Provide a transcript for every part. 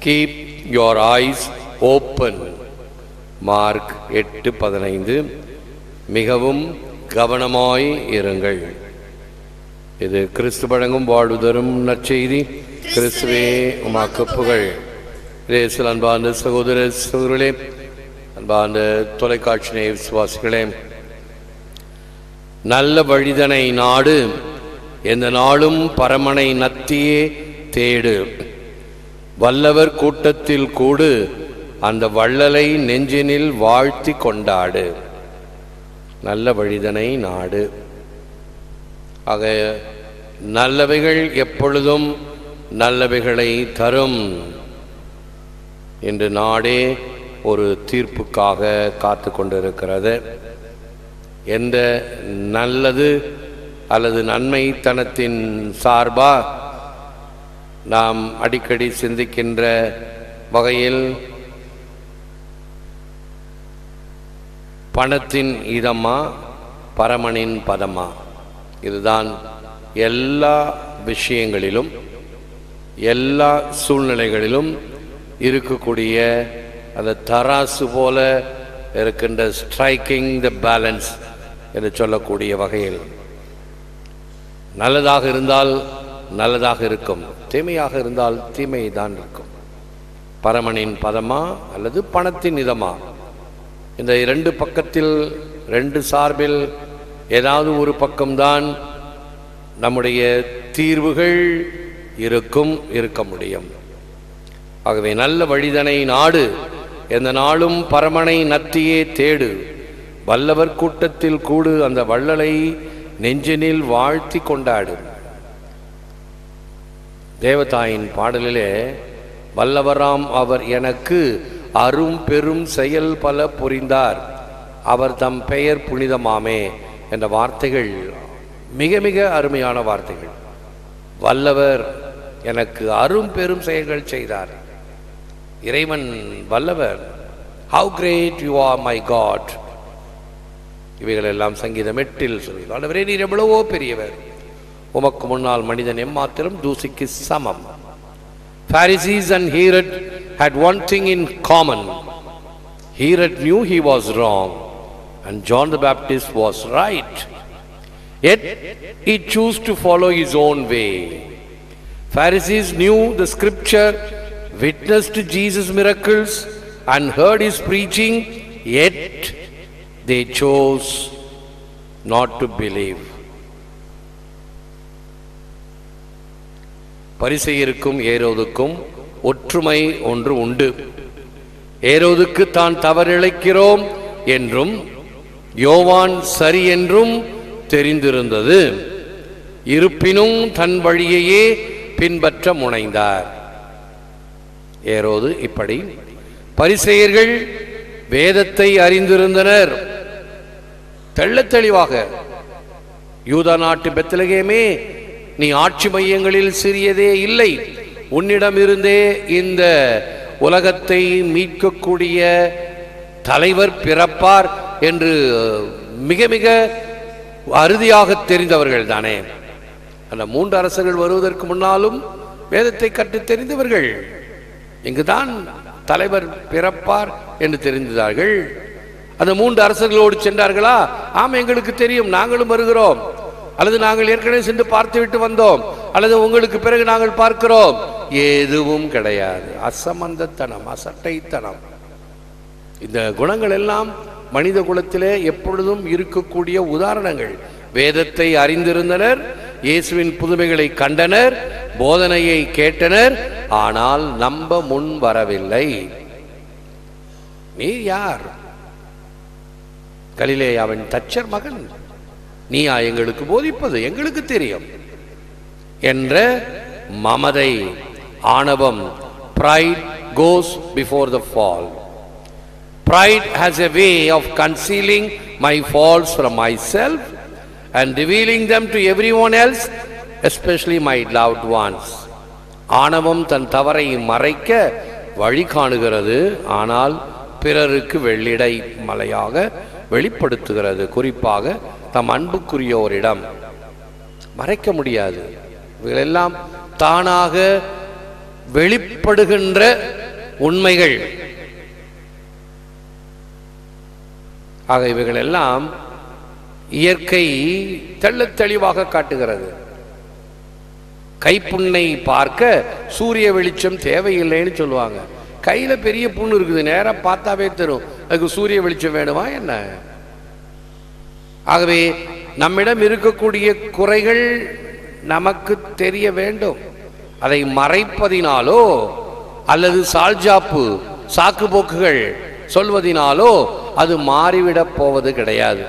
Keep your eyes open Mark எட்டு பதினைந்து மிகவும் கவனமாய் இருங்கள் இது கிறிஸ்து வழங்கும் வாழ்வுதரும் நற்செய்தி கிறிஸ்துவே உமாக்கு புகழ் இயேசுவில் அன்பார்ந்த சகோதர சகோதரர்களே அன்பார்ந்த தொலைக்காட்சி நேய விசுவாசிகளே நல்ல வழிதனை நாடு எந்த நாளும் பரமனை நத்தியே தேடு வல்லவர் கூட்டத்தில் கூடு அந்த வள்ளலை நெஞ்சினில் வாழ்த்தி கொண்டாடு நல்ல வழிதனை நாடு ஆக நல்லவைகள் எப்பொழுதும் நல்லவைகளை தரும் இன்று நாடே ஒரு தீர்ப்புக்காக காத்து கொண்டிருக்கிறது எந்த நல்லது அல்லது நன்மைத்தனத்தின் சார்பா நாம் அடிக்கடி சிந்திக்கின்ற வகையில் பணத்தின் இதமா பரமனின் பதமா இதுதான் எல்லா விஷயங்களிலும் எல்லா சூழ்நிலைகளிலும் இருக்கக்கூடிய அந்த தராசு போல இருக்கின்ற ஸ்ட்ரைக்கிங் த பேலன்ஸ் என்று சொல்லக்கூடிய வகையில் நல்லதாக இருந்தால் நல்லதாக இருக்கும் தீமையாக இருந்தால் தீமை தான் இருக்கும் பரமனின் பதமா அல்லது பணத்தின் இதமா இந்த இரண்டு பக்கத்தில் ரெண்டு சார்பில் ஏதாவது ஒரு பக்கம்தான் நம்முடைய தீர்வுகள் இருக்கும் இருக்க முடியும் ஆகவே நல்ல வழிதனை நாடு எந்த நாளும் பரமனை நத்தியே தேடு வல்லவர் கூட்டத்தில் கூடு அந்த வள்ளலை நெஞ்சினில் வாழ்த்தி கொண்டாடு தேவதாயின் பாடலிலே வல்லவராம் அவர் எனக்கு அரும் பெரும் செயல் பல புரிந்தார் அவர் தம் பெயர் புனிதமாமே என்ற வார்த்தைகள் மிக மிக அருமையான வார்த்தைகள் வல்லவர் எனக்கு அரும் பெரும் செயல்கள் செய்தார் இறைவன் வல்லவர் how great you are my God இவைகள் எல்லாம் சங்கீதம் எட்டில் சொல்லி ஆண்டவரே நீர் எவ்வளவோ பெரியவர் உமக்கு முன்னால் மனிதன் எம்மாத்திரம் தூசிக்கு சமம் Pharisees and Herod had one thing in common. Herod knew he was wrong, and John the Baptist was right. Yet he chose to follow his own way. Pharisees knew the scripture, witnessed Jesus' miracles, and heard his preaching, yet they chose not to believe. பரிசெயருக்கும் ஏரோதுக்கும் ஒற்றுமை ஒன்று உண்டு ஏரோதுக்கு தான் தவறிழைக்கிறோம் என்றும் யோவான் சரி என்றும் தெரிந்திருந்தது இருப்பினும் தன் வழியையே பின்பற்ற முனைந்தார் ஏரோது இப்படி பரிசெயர்கள் வேதத்தை அறிந்திருந்தனர் தெள்ளத் தெளிவாக யூதா நாட்டு பெத்தலகேமே நீ ஆட்சி மையங்களில் சிறியதே இல்லை உன்னிடமிருந்தே இந்த உலகத்தை மீட்கக்கூடிய தலைவர் பிறப்பார் என்று மிக மிக அறுதியாக தெரிந்தவர்கள் தானே அந்த மூன்று அரசர்கள் வருவதற்கு முன்னாலும் வேதத்தை கற்று தெரிந்தவர்கள் இங்குதான் தலைவர் பிறப்பார் என்று தெரிந்தார்கள் அந்த மூன்று அரசர்களோடு சென்றார்களா ஆம் எங்களுக்கு தெரியும் நாங்களும் வருகிறோம் அல்லது நாங்கள் ஏற்கனவே சென்று பார்த்து விட்டு வந்தோம் அல்லது உங்களுக்கு பிறகு நாங்கள் பார்க்கிறோம் எதுவும் கிடையாது அசமந்தத்தனம் அசட்டைத்தனம் இந்த குணங்கள் எல்லாம் மனித குலத்திலே எப்பொழுதும் இருக்கக்கூடிய உதாரணங்கள் வேதத்தை அறிந்திருந்தனர் இயேசுவின் புதுமைகளை கண்டனர் போதனையை கேட்டனர் ஆனால் நம்ப முன் வரவில்லை நீ யார் கலிலேயாவின் தச்சர் மகன் நீயா எங்களுக்கு போதிப்பது எங்களுக்கு தெரியும் என்ற மமதை ஆணவம் pride goes before the fall pride has a way of concealing my faults from myself and revealing them to everyone else especially my loved ones ஆணவம் தன் தவறை மறைக்க வழி காணுகிறது ஆனால் பிறருக்கு வெள்ளிடை மலையாக வெளிப்படுத்துகிறது குறிப்பாக தம் அன்புக்குரியோரிடம் மறைக்க முடியாது இவைகளெல்லாம் தானாக வெளிப்படுகின்ற உண்மைகள் ஆக இவைகள் எல்லாம் இயற்கை தெள்ளத் தெளிவாக காட்டுகிறது கைப்புண்ணை பார்க்க சூரிய வெளிச்சம் தேவையில்லைன்னு சொல்லுவாங்க கையில பெரிய புண்ணு இருக்குது நேரா பார்த்தாவே தரும் அதுக்கு சூரிய வெளிச்சம் வேணுமா என்ன ஆகவே நம்மிடம் இருக்கக்கூடிய குறைகள் நமக்கு தெரிய வேண்டும் அதை மறைப்பதினாலோ அல்லது சால்ஜாப்பு சாக்கு போக்குகள் சொல்வதினாலோ அது மாறிவிடப் போவது கிடையாது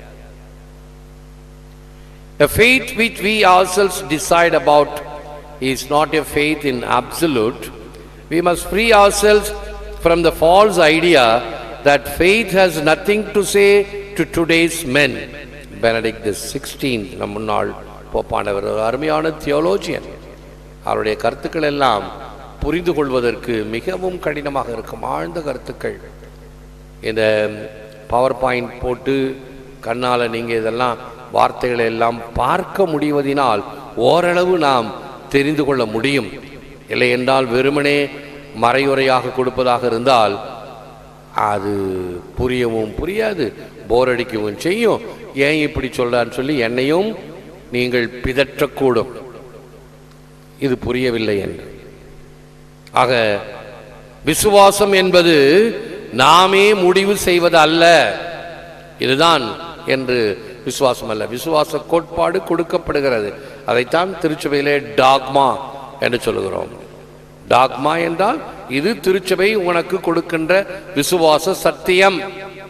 A faith which we ourselves decide about is not a faith in absolute. We must free ourselves from the false idea that faith has nothing to say to today's men. Benedict the 16th நம் முன்னாள் போப்பானவர் ஒரு அருமையான தியோலோஜியன் அவருடைய கருத்துக்கள் எல்லாம் புரிந்து கொள்வதற்கு மிகவும் கடினமாக இருக்கும் ஆழ்ந்த கருத்துக்கள் இந்த பவர் பாயிண்ட் போட்டு கண்ணால் நீங்கள் இதெல்லாம் வார்த்தைகளை எல்லாம் பார்க்க முடிவதினால் ஓரளவு நாம் தெரிந்து கொள்ள முடியும் இல்லை என்றால் வெறுமனே மறையுறையாக கொடுப்பதாக இருந்தால் அது புரியவும் புரியாது போர் அடிக்கவும் செய்யும் ஏன் இப்படி சொல்றான்னு சொல்லி என்னையும் நீங்கள் பிதற்றக்கூடும் இது புரியவில்லை என்று ஆக விசுவாசம் என்பது நாமே முடிவு செய்வது அல்ல இதுதான் என்று விசுவாசம் அல்ல விசுவாச கோட்பாடு கொடுக்கப்படுகிறது அதைத்தான் திருச்சபையிலே டாக்மா என்று சொல்லுகிறோம் டாக்மா என்றால் இது திருச்சபை உனக்கு கொடுக்கின்ற விசுவாச சத்தியம்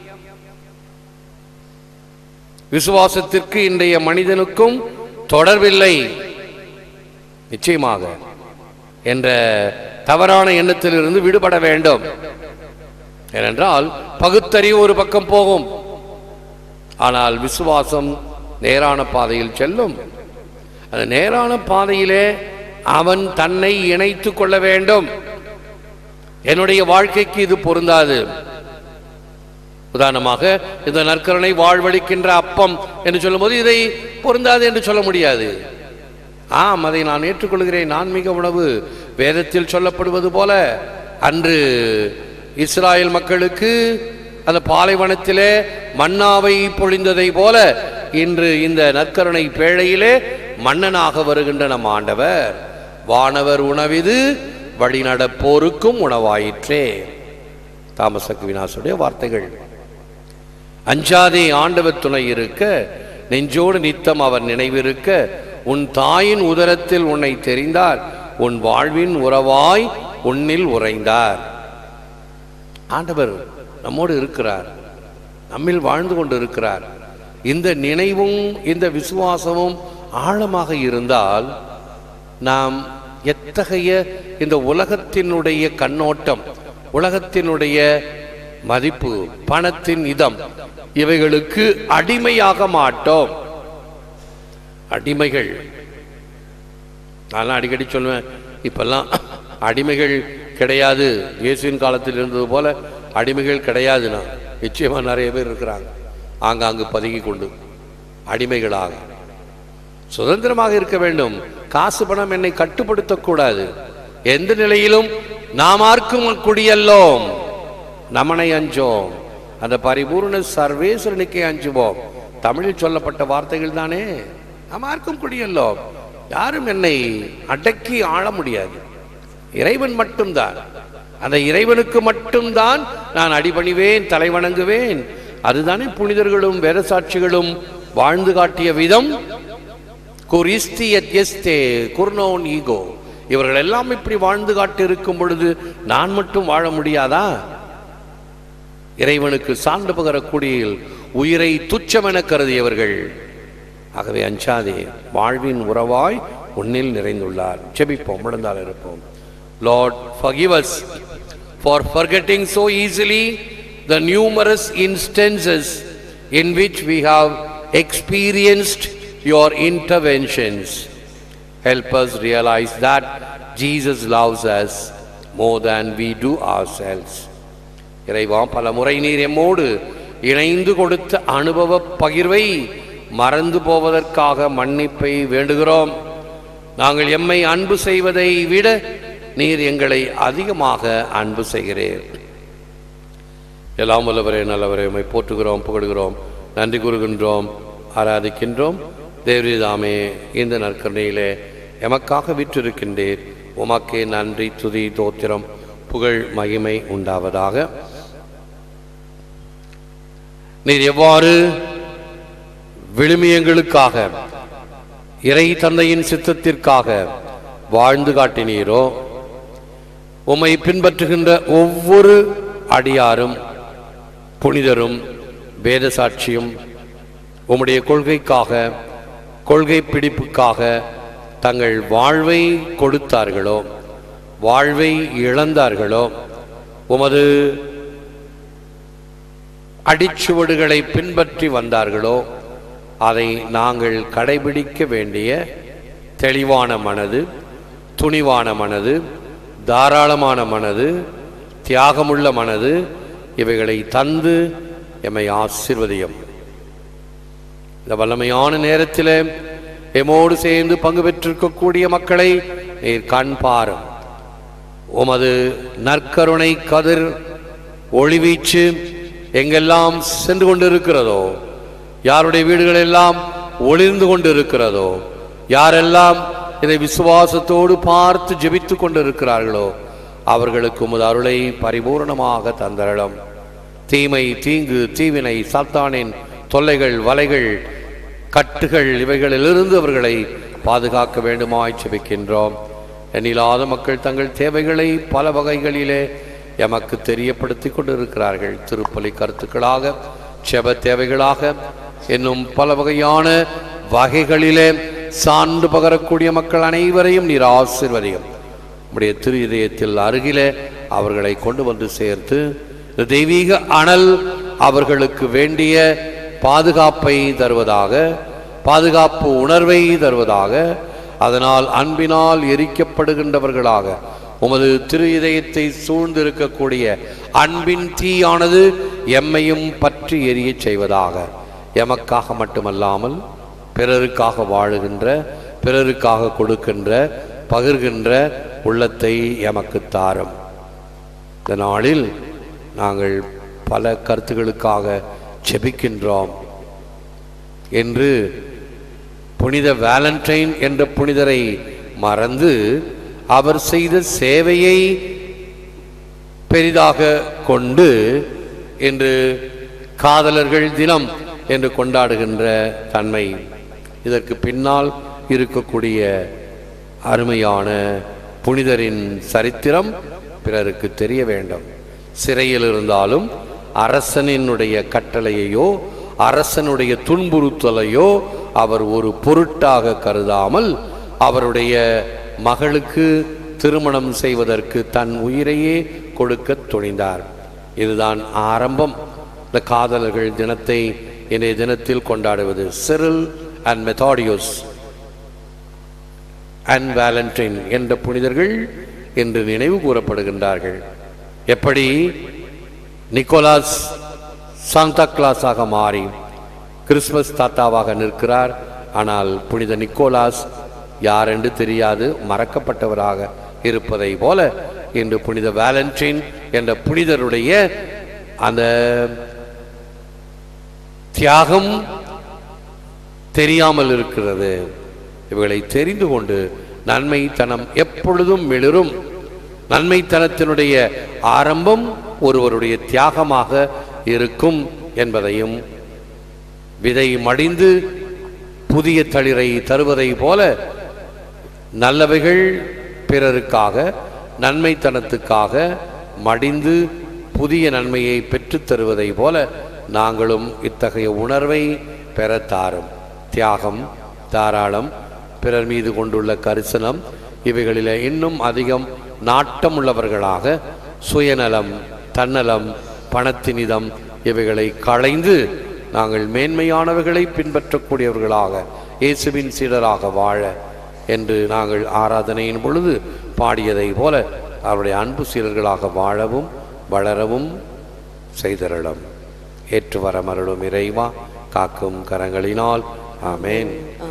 விசுவாசத்திற்கு இன்றைய மனிதனுக்கும் தொடர்பில்லை நிச்சயமாக என்ற தவறான எண்ணத்திலிருந்து விடுபட வேண்டும் ஏனென்றால் பகுத்தறிவு ஒரு பக்கம் போகும் ஆனால் விசுவாசம் நேரான பாதையில் செல்லும் அந்த நேரான பாதையிலே அவன் தன்னை இணைத்துக் கொள்ள வேண்டும் என்னுடைய வாழ்க்கைக்கு இது பொருந்தாது உதாரணமாக இந்த நற்கரணை வாழ்வழிக்கின்ற அப்பம் என்று சொல்லும்போது இதை பொருந்தாது என்று சொல்ல முடியாது ஆம் அதை நான் ஏற்றுக்கொள்கிறேன் ஆன்மீக உணவு வேதத்தில் சொல்லப்படுவது போல அன்று இஸ்ராயல் மக்களுக்கு அந்த பாலைவனத்திலே மன்னாவை பொழிந்ததை போல இன்று இந்த நற்கருணை பேழையிலே மன்னனாக வருகின்ற நம் ஆண்டவர் வானவர் உணவிது வழிநடப்போருக்கும் உணவாயிற்றே தாமசக்கு வினாசுடைய வார்த்தைகள் அஞ்சாதே ஆண்டவர் துணை இருக்க நெஞ்சோடு நித்தம் அவர் நினைவிருக்க உன் தாயின் உதரத்தில் உன்னை தெரிந்தார் உன் வாழ்வின் உறவாய் உன்னில் உறைந்தார் ஆண்டவர் நம்மோடு இருக்கிறார் நம்மில் வாழ்ந்து கொண்டு இருக்கிறார் இந்த நினைவும் இந்த விசுவாசமும் ஆழமாக இருந்தால் நாம் எத்தகைய இந்த உலகத்தினுடைய கண்ணோட்டம் உலகத்தினுடைய மதிப்பு பணத்தின் இதம் இவைகளுக்கு அடிமையாக மாட்டோம் அடிமைகள் நான் அடிக்கடி சொல்லுவேன் இப்பெல்லாம் அடிமைகள் கிடையாது இயேசுவின் காலத்தில் இருந்தது போல அடிமைகள் கிடையாதுன்னா நிச்சயமா நிறைய பேர் இருக்கிறாங்க ஆங்காங்கு பதுங்கி கொண்டு அடிமைகளாக சுதந்திரமாக இருக்க வேண்டும் காசு பணம் என்னை கட்டுப்படுத்தக்கூடாது எந்த நிலையிலும் நாம் ஆர்க்கும் குடியல்லோம் நமனை அஞ்சோம் அந்த பரிபூர்ண சர்வேஸ்வரனுக்கே அஞ்சுவோம் தமிழில் சொல்லப்பட்ட வார்த்தைகள் தானே நாம் ஆர்க்கும் குடியல்லோம் யாரும் என்னை அடக்கி ஆள முடியாது இறைவன் மட்டும்தான் அந்த இறைவனுக்கு மட்டும்தான் நான் அடிபணிவேன் தலை வணங்குவேன் அதுதானே புனிதர்களும் வேத சாட்சிகளும் வாழ்ந்து காட்டிய விதம் குரிஸ்தி எஸ்தே குர்னோன் ஈகோ இவர்கள் எல்லாம் இப்படி வாழ்ந்து காட்டி இருக்கும் பொழுது நான் மட்டும் வாழ முடியாதா இறைவனுக்கு சான்று பகரக்கூடிய உயிரை துச்சமென கருதியவர்கள் ஆகவே அஞ்சாதே வாழ்வின் உறவாய் உன்னில் நிறைந்துள்ளார் ஜெபிப்போம் முழந்தால் இருப்போம் Lord forgive us for forgetting so easily the numerous instances in which we have experienced your interventions. Help us realize that Jesus loves us more than we do ourselves. இறைவா பல முறை நீர் எம்மோடு இணைந்து கொடுத்த அனுபவ பகிர்வை மறந்து போவதற்காக மன்னிப்பை வேண்டுகிறோம் நாங்கள் எம்மை அன்பு செய்வதை விட நீர் எங்களை அதிகமாக அன்பு செய்கிறீர் எல்லாம் வல்லவரே நல்லவரே உம்மை போற்றுகிறோம் புகழுகிறோம் நன்றி கூறுகின்றோம் ஆராதிக்கின்றோம் தேவரிதாமே இந்த நற்கருணையிலே எமக்காக விற்றிருக்கின்றீர் உமக்கே நன்றி துதி தோத்திரம் புகழ் மகிமை உண்டாவதாக நீர் எவ்வாறு விழுமியங்களுக்காக இறை தந்தையின் சித்தத்திற்காக வாழ்ந்து காட்டினீரோ உம்மை பின்பற்றுகின்ற ஒவ்வொரு அடியாரும் புனிதரும் வேத சாட்சியும் உம்முடைய கொள்கைக்காக கொள்கை பிடிப்புக்காக தங்கள் வாழ்வை கொடுத்தார்களோ வாழ்வை இழந்தார்களோ உமது அடிச்சுவடுகளை பின்பற்றி வந்தார்களோ அதை நாங்கள் கடைபிடிக்க வேண்டிய தெளிவான மனது துணிவான மனது தாராளமான மனது தியாகமுள்ள மனது இவைகளை தந்து எம்மை ஆசிர்வதியும் இந்த வல்லமையான நேரத்தில் எமோடு சேர்ந்து பங்கு பெற்றிருக்கக்கூடிய மக்களை நீர் கண் பாரும் உமது நற்கருணை கதிர் ஒளிவீச்சு எங்கெல்லாம் சென்று கொண்டிருக்கிறதோ யாருடைய வீடுகளெல்லாம் ஒளிர்ந்து கொண்டிருக்கிறதோ யாரெல்லாம் இதை விசுவாசத்தோடு பார்த்து ஜெபித்து கொண்டிருக்கிறார்களோ அவர்களுக்கு உமது அருளை பரிபூரணமாக தந்தரலும் தீமை தீங்கு தீவினை சாத்தானின் தொல்லைகள் வலைகள் கட்டுகள் இவைகளிலிருந்து அவர்களை பாதுகாக்க வேண்டுமாய் செபிக்கின்றோம் எண்ணில்லாத மக்கள் தங்கள் தேவைகளை பல வகைகளிலே எமக்கு தெரியப்படுத்தி கொண்டிருக்கிறார்கள் திருப்பலி கருத்துக்களாக செப தேவைகளாக இன்னும் பல வகையான வகைகளிலே சான்று பகரக்கூடிய மக்கள் அனைவரையும் நீர் ஆசிர்வதியும் உம்முடைய திரு இதயத்தில் அருகிலே அவர்களை கொண்டு வந்து சேர்த்து இந்த தெய்வீக அனல் அவர்களுக்கு வேண்டிய பாதுகாப்பை தருவதாக பாதுகாப்பு உணர்வை தருவதாக அதனால் அன்பினால் எரிக்கப்படுகின்றவர்களாக உமது திரு இதயத்தை சூழ்ந்திருக்கக்கூடிய அன்பின் தீயானது எம்மையும் பற்றி எரியச் செய்வதாக எமக்காக மட்டுமல்லாமல் பிறருக்காக வாழுகின்ற பிறருக்காக கொடுக்கின்ற பகிர்கின்ற உள்ளத்தை எமக்கு தாரும் இந்த நாளில் நாங்கள் பல கருத்துகளுக்காக செபிக்கின்றோம் என்று புனித வேலண்டைன் என்ற புனிதரை மறந்து அவர் செய்த சேவையை பெரிதாக கொண்டு இன்று காதலர்கள் தினம் என்று கொண்டாடுகின்ற தன்மை இதற்கு பின்னால் இருக்கக்கூடிய அருமையான புனிதரின் சரித்திரம் பிறருக்கு தெரிய வேண்டும் சிறையில் இருந்தாலும் அரசனினுடைய கட்டளையையோ அரசனுடைய துன்புறுத்தலையோ அவர் ஒரு பொருட்டாக கருதாமல் அவருடைய மகளுக்கு திருமணம் செய்வதற்கு தன் உயிரையே கொடுக்க துணிந்தார் இதுதான் ஆரம்பம் இந்த காதலர்கள் தினத்தை இன்றைய தினத்தில் கொண்டாடுவது Cyril and Methodius and Valentine என்ற புனிதர்கள் என்று நினைவு கூறப்படுகின்றார்கள் எப்படி நிக்கோலாஸ் சாந்தா கிளாஸாக மாறி கிறிஸ்மஸ் தாத்தாவாக நிற்கிறார் ஆனால் புனித நிக்கோலாஸ் யார் என்று தெரியாது மறக்கப்பட்டவராக இருப்பதை போல இன்று புனித வேலண்டைன் என்ற புனிதருடைய அந்த தியாகம் தெரியாமல் இருக்கிறது இவைகளை தெரிந்து கொண்டு நன்மைத்தனம் எப்பொழுதும் மிளிரும் நன்மைத்தனத்தினுடைய ஆரம்பம் ஒருவருடைய தியாகமாக இருக்கும் என்பதையும் விதை மடிந்து புதிய தளிரை தருவதை போல நல்லவைகள் பிறருக்காக நன்மைத்தனத்துக்காக மடிந்து புதிய நன்மையை பெற்றுத் தருவதை போல நாங்களும் இத்தகைய உணர்வை பெறத் தாரும் தியாகம் தாராளம் பிறர் மீது கொண்டுள்ள கரிசனம் இவைகளில் இன்னும் அதிகம் நாட்டமுள்ளவர்களாக சுயநலம் தன்னலம் பணத்தினிதம் இவைகளை களைந்து நாங்கள் மேன்மையானவைகளை பின்பற்றக்கூடியவர்களாக இயேசுவின் சீடராக வாழ என்று நாங்கள் ஆராதனையின் பொழுது பாடியதை போல அவருடைய அன்பு சீடர்களாக வாழவும் வளரவும் செய்தரலும் ஏற்று வரமருளும் இறைவா காக்கும் கரங்களினால் ஆமென்